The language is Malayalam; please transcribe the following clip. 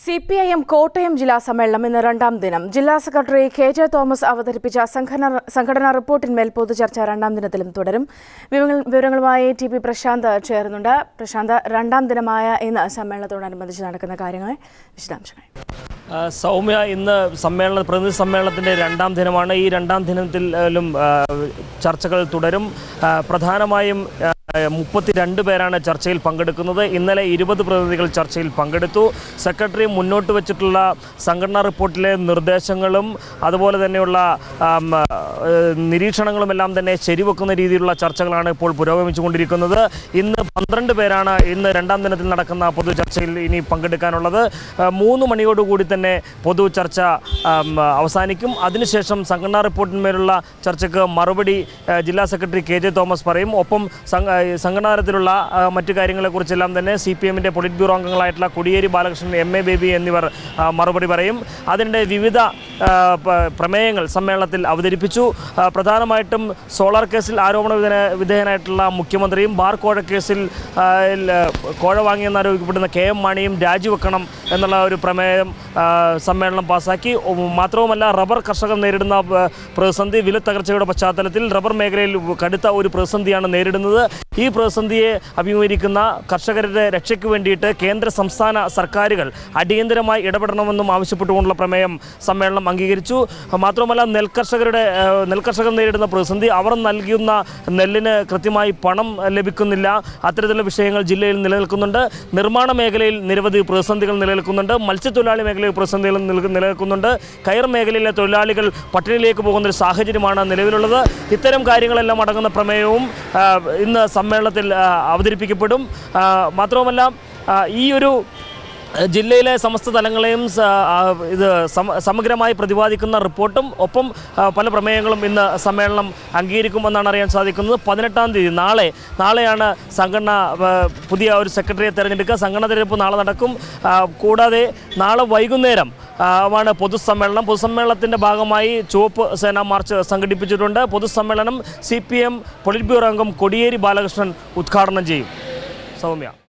C P I M Kottayam ജില്ലാ സമ്മേളനം ഇന്ന് രണ്ടാം ദിനം ജില്ലാ സെക്രട്ടറി കെ ജെ തോമസ് അവതരിപ്പിച്ച സംഘടന സംഘടനാ റിപ്പോർട്ടിന്മേൽ പൊതുചർച്ച രണ്ടാം ദിനത്തിലും തുടരും വിവരങ്ങൾ വിവരങ്ങളുമായി ടി പി പ്രശാന്ത് ചേരുന്നുണ്ട് പ്രശാന്ത് രണ്ടാം ദിനമായ ഇന്ന് സമ്മേളനത്തോടനുബന്ധിച്ച് നടക്കുന്ന കാര്യങ്ങൾ വിശദാംശങ്ങൾ ആ, സൗമ്യ ഇന്ന് സമ്മേളന പ്രതിനിധി സമ്മേളനത്തിൻ്റെ രണ്ടാം ദിനമാണ് ഈ രണ്ടാം ദിനത്തിലും ആ, ചർച്ചകൾ തുടരും ആ, പ്രധാനമായും മുപ്പത്തിരണ്ട് പേരാണ് ചർച്ചയിൽ പങ്കെടുക്കുന്നത് ഇന്നലെ ഇരുപത് പ്രതിനിധികൾ ചർച്ചയിൽ പങ്കെടുത്തു സെക്രട്ടറി മുന്നോട്ട് വെച്ചിട്ടുള്ള സംഘടനാ റിപ്പോർട്ടിലെ നിർദ്ദേശങ്ങളും അതുപോലെ തന്നെയുള്ള ആം, ആ, നിരീക്ഷണങ്ങളും എല്ലാം തന്നെ ശരിവെക്കുന്ന രീതിയിലുള്ള ചർച്ചകളാണ് ഇപ്പോൾ പുരോഗമിച്ചുകൊണ്ടിരിക്കുന്നത് ഇന്ന് പന്ത്രണ്ട് പേരാണ് ഇന്ന് രണ്ടാം ദിനത്തിൽ നടക്കുന്ന പൊതു ചർച്ചയിൽ ഇനി പങ്കെടുക്കാനുള്ളത് ആ, മൂന്ന് മണിയോടുകൂടി തന്നെ പൊതു ചർച്ച ആം, അവസാനിക്കും അതിനുശേഷം സംഘടനാ റിപ്പോർട്ടിന്മേലുള്ള ചർച്ചയ്ക്ക് മറുപടി ആ, ജില്ലാ സെക്രട്ടറി കെ ജെ തോമസ് പറയും ഒപ്പം സംഘ- ആ, സംഘടനാ തലത്തിലുള്ള ആ, മറ്റു കാര്യങ്ങളെക്കുറിച്ചെല്ലാം തന്നെ സി പി എമ്മിൻ്റെ പൊളിറ്റ് ബ്യൂറോ അംഗങ്ങളായിട്ടുള്ള കോടിയേരി ബാലകൃഷ്ണൻ എം എ ബേബി എന്നിവർ ആ, മറുപടി പറയും അതിൻ്റെ വിവിധ ആ, പ- പ്രമേയങ്ങൾ സമ്മേളനത്തിൽ അവതരിപ്പിച്ചു ആ, പ്രധാനമായിട്ടും സോളാർ കേസിൽ ആരോപണ വിധേയ വിധേയനായിട്ടുള്ള മുഖ്യമന്ത്രിയും ബാർ കോഴ കേസിൽ ആ, ൽ, കോഴ വാങ്ങിയെന്ന് ആരോപിക്കപ്പെടുന്ന കെ എം മാണിയും രാജിവെക്കണം എന്നുള്ള ഒരു പ്രമേയം ആ, സമ്മേളനം പാസാക്കി ഉം, മാത്രവുമല്ല റബ്ബർ കർഷകർ നേരിടുന്ന ആ, പ്രതിസന്ധി വിലത്തകർച്ചയുടെ പശ്ചാത്തലത്തിൽ റബ്ബർ മേഖലയിൽ കടുത്ത ഒരു പ്രതിസന്ധിയാണ് നേരിടുന്നത് ഈ പ്രതിസന്ധിയെ അഭിമുഖീകരിക്കുന്ന കർഷകരുടെ രക്ഷയ്ക്ക് വേണ്ടിയിട്ട് കേന്ദ്ര സംസ്ഥാന സർക്കാരുകൾ അടിയന്തരമായി ഇടപെടണമെന്നും ആവശ്യപ്പെട്ടുകൊണ്ടുള്ള പ്രമേയം സമ്മേളനം അംഗീകരിച്ചു മാത്രമല്ല നെൽകർഷകരുടെ ആ, നെൽകർഷകർ നേരിടുന്ന പ്രതിസന്ധി അവർ നൽകുന്ന നെല്ലിന് കൃത്യമായി പണം ലഭിക്കുന്നില്ല അത്തരത്തിലുള്ള വിഷയങ്ങൾ ജില്ലയിൽ നിലനിൽക്കുന്നുണ്ട് നിർമ്മാണ മേഖലയിൽ നിരവധി പ്രതിസന്ധികൾ നിലനിൽക്കുന്നുണ്ട് മത്സ്യത്തൊഴിലാളി മേഖലയിൽ പ്രതിസന്ധികൾ നിൽക്ക് നിലനിൽക്കുന്നുണ്ട് കയർ മേഖലയിലെ തൊഴിലാളികൾ പട്ടിണിയിലേക്ക് പോകുന്ന ഒരു സാഹചര്യമാണ് നിലവിലുള്ളത് ഇത്തരം കാര്യങ്ങളെല്ലാം അടങ്ങുന്ന പ്രമേയവും ആ, ഇന്ന് സമ്മേളനത്തിൽ ആ, അവതരിപ്പിക്കപ്പെടും ആ, മാത്രവുമല്ല ആ, ഈ ഒരു ജില്ലയിലെ സമസ്ത തലങ്ങളെയും സ- ആ, ഇത് സമ- സമഗ്രമായി പ്രതിപാദിക്കുന്ന റിപ്പോർട്ടും ഒപ്പം ആ, പല പ്രമേയങ്ങളും ഇന്ന് സമ്മേളനം അംഗീകരിക്കുമെന്നാണ് അറിയാൻ സാധിക്കുന്നത് പതിനെട്ടാം തീയതി നാളെ നാളെയാണ് സംഘടന ആ, പുതിയ ഒരു സെക്രട്ടറിയെ തിരഞ്ഞെടുക്കുക സംഘടന തിരഞ്ഞെടുപ്പ് നാളെ നടക്കും ആ, കൂടാതെ നാളെ വൈകുന്നേരം ആ, ആണ് പൊതുസമ്മേളനം പൊതുസമ്മേളനത്തിൻ്റെ ഭാഗമായി ചുവപ്പ് സേന മാർച്ച് സംഘടിപ്പിച്ചിട്ടുണ്ട് പൊതുസമ്മേളനം C P M polit bureau അംഗം കൊടിയേരി ബാലകൃഷ്ണൻ ഉദ്ഘാടനം ചെയ്യും സൗമ്യ